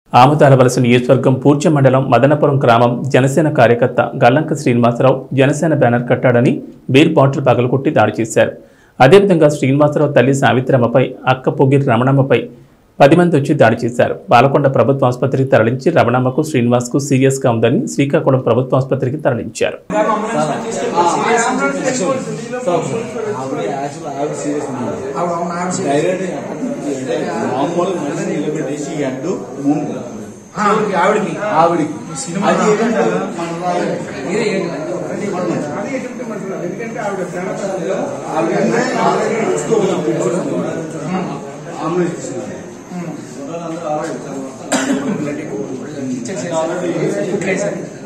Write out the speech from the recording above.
ఆమతాల వలస నియోజకవర్గం పూర్చ మండలం మదనపురం గ్రామం జనసేన కార్యకర్త గల్లంక శ్రీనివాసరావు జనసేన బ్యానర్ కట్టాడని బీర్ బాటిల్ పగలగొట్టి దాడి చేశారు అదేవిధంగా శ్రీనివాసరావు తల్లి సావిత్రమ్మపై అక్క పొగిరి రమణమ్మపై పది మంది వచ్చి దాడి చేశారు బాలకొండ ప్రభుత్వ ఆసుపత్రికి తరలించి రమణమ్మకు శ్రీనివాస్కు సీరియస్గా ఉందని శ్రీకాకుళం ప్రభుత్వ ఆసుపత్రికి తరలించారు ఆవిడ యాక్చువల్ ఆవిడ సీరియస్ ఉన్నారు డైరెక్ట్ మామూలు మనిషిని నిలబెట్టేసి ఈ అడ్డు మూడు ఆవిడకి ఆవిడికి అది ఏంటంటే ఎందుకంటే ఆవిడ ప్రాణాపాయంలో ఆవిడ అంబులెన్స్ తీసుకున్నారు ఇచ్చేసేసి